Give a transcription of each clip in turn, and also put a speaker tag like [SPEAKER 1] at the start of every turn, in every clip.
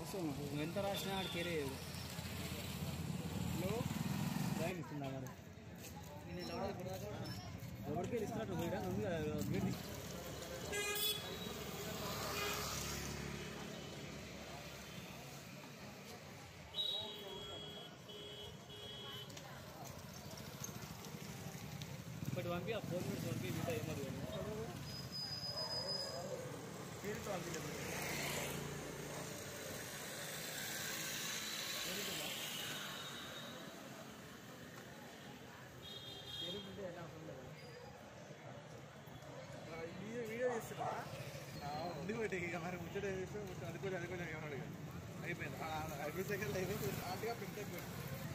[SPEAKER 1] నువ్వు ఎంత రాసినా ఆడు కేరే లైన్ ఇస్తుందా మరి ఎవరికి ఇస్తున్నట్టు పోయిరా ఉంది కదా గేట్ తీసి- ఒకటి పంపి ఆ ఫోర్ మినిట్స్ పంపి మిగతా ఏమది
[SPEAKER 2] వీడియో చేస్తున్నా ముందుకు పెట్టి ఇక మరి ముచ్చట చేస్తే ముచ్చట అనుకోలే అనుకోలే ఏమన్నాడు ఇక. అయిపోయింది ఆ, ఆ, ఐదు సెకండ్లు అయిపోయింది ఆటగా ప్రింట్ అయిపోయింది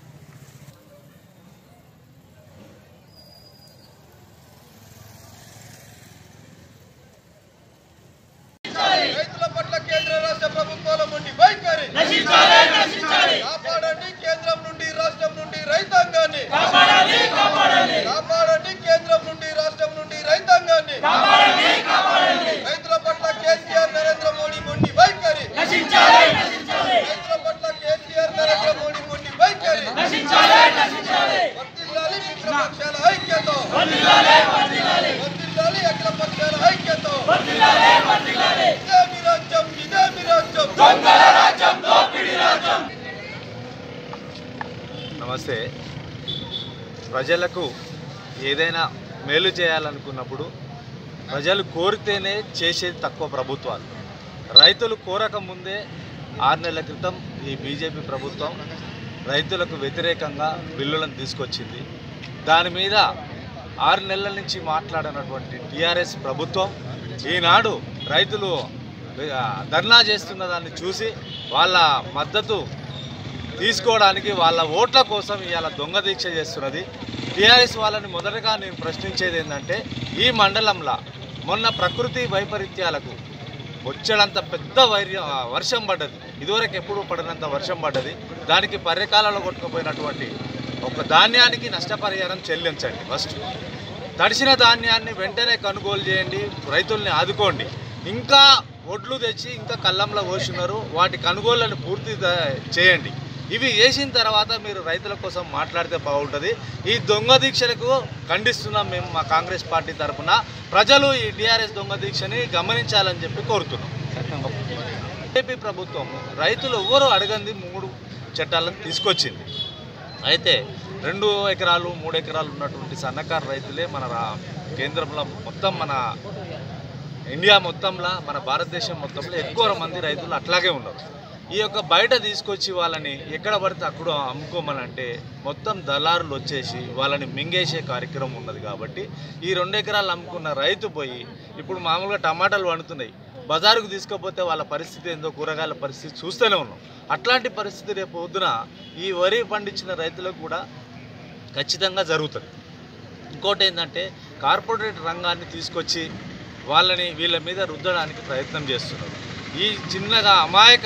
[SPEAKER 3] రైతుల పట్ల కేంద్ర రాష్ట్ర ప్రభుత్వాల నుండి వైఖరి కాపాడండి కేంద్రం నుండి రాష్ట్రం నుండి రైతాంగాన్ని కాపాడండి కేంద్రం నుండి రాష్ట్రం నుండి రైతాంగాన్ని రైతుల పట్ల కేసీఆర్ నరేంద్ర మోడీ మొండి వైఖరి రైతుల పట్ల కేసీఆర్ నరేంద్ర మోడీ మొండి వైఖరి వర్ధిల్లాలి మిత్రపక్షాల ఐక్యత వర్ధిల్లాలి అఖిల పక్షాల ఐక్యత ఇదే మీ రాజ్యం ఇదే మీ రాజ్యం
[SPEAKER 4] నమస్తే ప్రజలకు ఏదైనా మేలు చేయాలనుకున్నప్పుడు ప్రజలు కోరితేనే చేసేది తక్కువ ప్రభుత్వాలు రైతులు కోరక ముందే ఆరు నెలల క్రితం ఈ బీజేపీ ప్రభుత్వం రైతులకు వ్యతిరేకంగా బిల్లులను తీసుకొచ్చింది దాని మీద ఆరు నెలల నుంచి మాట్లాడినటువంటి టీఆర్ఎస్ ప్రభుత్వం ఈనాడు రైతులు ఆ, ధర్నా చేస్తున్న దాన్ని చూసి వాళ్ళ మద్దతు తీసుకోవడానికి వాళ్ళ ఓట్ల కోసం ఇవాళ దొంగ దీక్ష చేస్తున్నది టీఆర్ఎస్ వాళ్ళని మొదటగా నేను ప్రశ్నించేది ఏంటంటే ఈ మండలంలో మొన్న ప్రకృతి వైపరీత్యాలకు వచ్చేడంత పెద్ద వైర్య వర్షం పడ్డది ఇదివరకు ఎప్పుడు పడినంత వర్షం పడ్డది దానికి పర్యకాలలో కొట్టుకుపోయినటువంటి ఒక ధాన్యానికి నష్టపరిహారం చెల్లించండి ఫస్ట్ తడిసిన ధాన్యాన్ని వెంటనే కొనుగోలు చేయండి రైతుల్ని ఆదుకోండి ఇంకా ఒడ్లు తెచ్చి ఇంకా కళ్ళంలో పోస్తున్నారు వాటి కొనుగోళ్లను పూర్తి ద- చేయండి ఇవి చేసిన తర్వాత మీరు రైతుల కోసం మాట్లాడితే బాగుంటుంది ఈ దొంగ దీక్షలకు ఖండిస్తున్నాం మేము మా కాంగ్రెస్ పార్టీ తరఫున ప్రజలు ఈ టీఆర్ఎస్ దొంగ దీక్షని గమనించాలని చెప్పి కోరుతున్నాం ఏపీ ప్రభుత్వం రైతులు ఎవరు అడగంది మూడు చట్టాలను తీసుకొచ్చింది అయితే రెండు ఎకరాలు మూడు ఎకరాలు ఉన్నటువంటి సన్నకారు రైతులే మన రా- కేంద్రంలో మొత్తం మన ఇండియా మొత్తంలో మన భారతదేశం మొత్తంలో ఎక్కువ మంది రైతులు అట్లాగే ఉన్నారు ఈ యొక్క బయట తీసుకొచ్చి వాళ్ళని ఎక్కడ పడితే అక్కడ అమ్ముకోమనంటే మొత్తం దళారులు వచ్చేసి వాళ్ళని మింగేసే కార్యక్రమం ఉన్నది కాబట్టి ఈ రెండు ఎకరాలు అమ్ముకున్న రైతు పోయి ఇప్పుడు మామూలుగా టమాటాలు వండుతున్నాయి బజారుకు తీసుకపోతే వాళ్ళ పరిస్థితి ఏందో కూరగాయల పరిస్థితి చూస్తూనే ఉన్నాం అట్లాంటి పరిస్థితి రేపు పొద్దున ఈ వరి పండించిన రైతులకు కూడా ఖచ్చితంగా జరుగుతుంది ఇంకోటి ఏంటంటే కార్పొరేట్ రంగాన్ని తీసుకొచ్చి వాళ్ళని వీళ్ళ మీద రుద్దడానికి ప్రయత్నం చేస్తున్నారు ఈ చిన్నగా అమాయక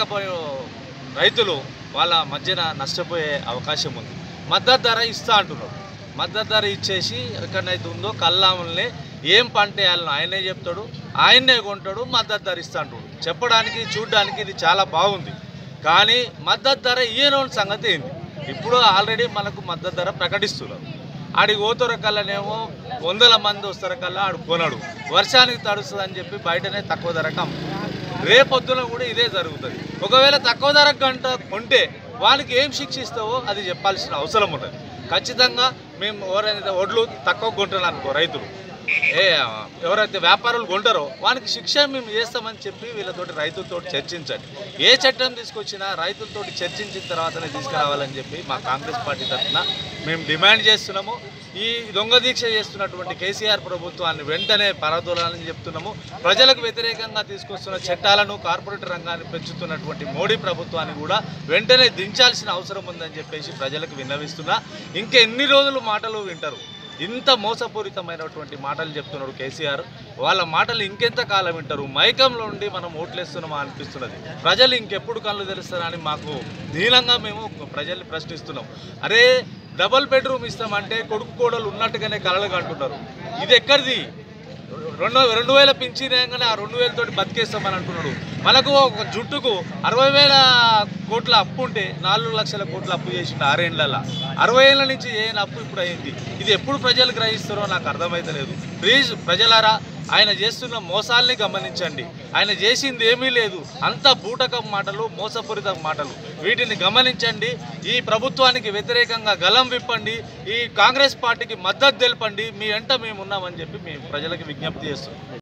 [SPEAKER 4] రైతులు వాళ్ళ మధ్యన నష్టపోయే అవకాశం ఉంది మద్దతు ధర ఇస్తా అంటున్నారు మద్దతు ధర ఇచ్చేసి ఎక్కడైతే ఉందో కల్లాముల్ని ఏం పంట వేయాలని ఆయనే చెప్తాడు ఆయన్నే కొంటాడు మద్దతు ధర ఇస్తా అంటాడు చెప్పడానికి చూడడానికి ఇది చాలా బాగుంది కానీ మద్దతు ధర ఈయనోని సంగతి ఏంది ఇప్పుడు ఆల్రెడీ మనకు మద్దతు ధర ప్రకటిస్తున్నారు ఆడికి పోతున్న కల్లానేమో వందల మంది వస్తారు కల్లా ఆడు కొనడు వర్షానికి తడుస్తుంది అని చెప్పి బయటనే తక్కువ ధరకు అమ్ముకుంటాడు రేపొద్దున కూడా ఇదే జరుగుతుంది ఒకవేళ తక్కువ ధరకు గంట కొంటే వానికి ఏం శిక్ష ఇస్తావో అది చెప్పాల్సిన అవసరం ఉంటుంది ఖచ్చితంగా మేము ఎవరైతే ఒడ్లు తక్కువ కొంటున్నాం అనుకో రైతులు ఏ ఎవరైతే వ్యాపారులు కొంటారో వానికి శిక్ష మేము చేస్తామని చెప్పి వీళ్ళతోటి రైతులతో చర్చించండి ఏ చట్టం తీసుకొచ్చినా రైతులతోటి చర్చించిన తర్వాతనే తీసుకురావాలని చెప్పి మా కాంగ్రెస్ పార్టీ తరఫున మేము డిమాండ్ చేస్తున్నాము ఈ దొంగ దీక్ష చేస్తున్నటువంటి కేసీఆర్ ప్రభుత్వాన్ని వెంటనే పరదోలాలని చెప్తున్నాము ప్రజలకు వ్యతిరేకంగా తీసుకొస్తున్న చట్టాలను కార్పొరేట్ రంగాన్ని పెంచుతున్నటువంటి మోడీ ప్రభుత్వాన్ని కూడా వెంటనే దించాల్సిన అవసరం ఉందని చెప్పేసి ప్రజలకు విన్నవిస్తున్నా ఇంకా ఎన్ని రోజులు మాటలు వింటారు ఇంత మోసపూరితమైనటువంటి మాటలు చెప్తున్నాడు కేసీఆర్ వాళ్ళ మాటలు ఇంకెంత కాలం వింటారు మైకంలో ఉండి మనం ఓట్లేస్తున్నామా అనిపిస్తున్నది ప్రజలు ఇంకెప్పుడు కళ్ళు తెరుస్తారని మాకు దీనంగా మేము ప్రజల్ని ప్రశ్నిస్తున్నాం అరే డబల్ బెడ్రూమ్ ఇస్తామంటే కొడుకు కోడలు ఉన్నట్టుగానే కలలు కంటున్నారు ఇది ఎక్కడిది రెండు రెండు వేల పింఛన్ వేయగానే ఆ రెండు వేలతోటి బతికేస్తామని అంటున్నాడు మనకు ఒక జుట్టుకు అరవై వేల కోట్ల అప్పు ఉంటే నాలుగు లక్షల కోట్ల అప్పు చేసిండు ఆరేళ్లలో అరవై ఏళ్ళ నుంచి చేయని అప్పు ఇప్పుడు అయింది ఇది ఎప్పుడు ప్రజలు గ్రహిస్తారో నాకు అర్థమైతలేదు ప్లీజ్ ప్రజలారా ఆయన చేస్తున్న మోసాల్ని గమనించండి ఆయన చేసింది ఏమీ లేదు అంత బూటకం మాటలు మోసపూరిత మాటలు వీటిని గమనించండి ఈ ప్రభుత్వానికి వ్యతిరేకంగా గలం విప్పండి ఈ కాంగ్రెస్ పార్టీకి మద్దతు తెలపండి మీ వెంట మేము ఉన్నామని చెప్పి మేము ప్రజలకు విజ్ఞప్తి చేస్తున్నాం